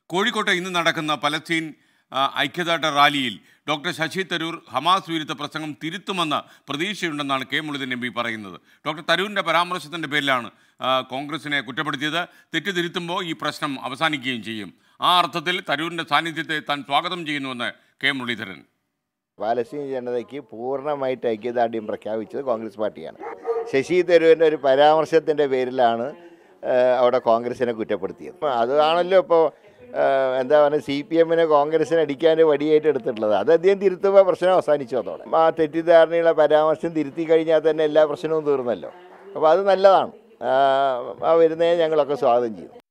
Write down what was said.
കോഴിക്കോട്ടെ ഇന്ന് നടക്കുന്ന പലസ്തീൻ ആ, ഐക്യദാർഢ്യ റാലിയിൽ ഡോക്ടർ ശശി തരൂർ ഹമാസ് വിരുദ്ധ പ്രസംഗം തിരുത്തുമെന്ന് പ്രതീക്ഷയുണ്ടെന്നാണ് കെ മുരളീധരൻ എം പി പറയുന്നത് ഡോക്ടർ തരൂരിൻ്റെ പരാമർശത്തിൻ്റെ പേരിലാണ് ആ, കോൺഗ്രസിനെ കുറ്റപ്പെടുത്തിയത് തെറ്റ് തിരുത്തുമ്പോൾ ഈ പ്രശ്നം അവസാനിക്കുകയും ചെയ്യും ആ അർത്ഥത്തിൽ തരൂരിൻ്റെ സാന്നിധ്യത്തെ താൻ സ്വാഗതം ചെയ്യുന്നുവെന്ന് കെ മുരളീധരൻ പാലസ്തീൻ ജനതയ്ക്ക് പൂർണ്ണമായിട്ട് ഐക്യദാർഢ്യം പ്രഖ്യാപിച്ചത് കോൺഗ്രസ് പാർട്ടിയാണ് ശശി തരൂരിൻ്റെ ഒരു പരാമർശത്തിൻ്റെ പേരിലാണ് ഏഹ്, അവിടെ കോൺഗ്രസിനെ കുറ്റപ്പെടുത്തിയത് അതാണല്ലോ ഇപ്പോൾ എന്താ പറയുക സി പി എമ്മിനെ കോൺഗ്രസിനെ അടിക്കാൻ വടിയായിട്ട് എടുത്തിട്ടുള്ളത് അത് അദ്ദേഹം തിരുത്തുമ്പോൾ പ്രശ്നം അവസാനിച്ചു അതോടെ ആ തെറ്റിദ്ധാരണയുള്ള പരാമർശം തിരുത്തി കഴിഞ്ഞാൽ തന്നെ എല്ലാ പ്രശ്നവും തീർന്നല്ലോ അപ്പോൾ അത് നല്ലതാണ് ആ, ആ വരുന്നതിനെ ഞങ്ങളൊക്കെ സ്വാഗതം ചെയ്തു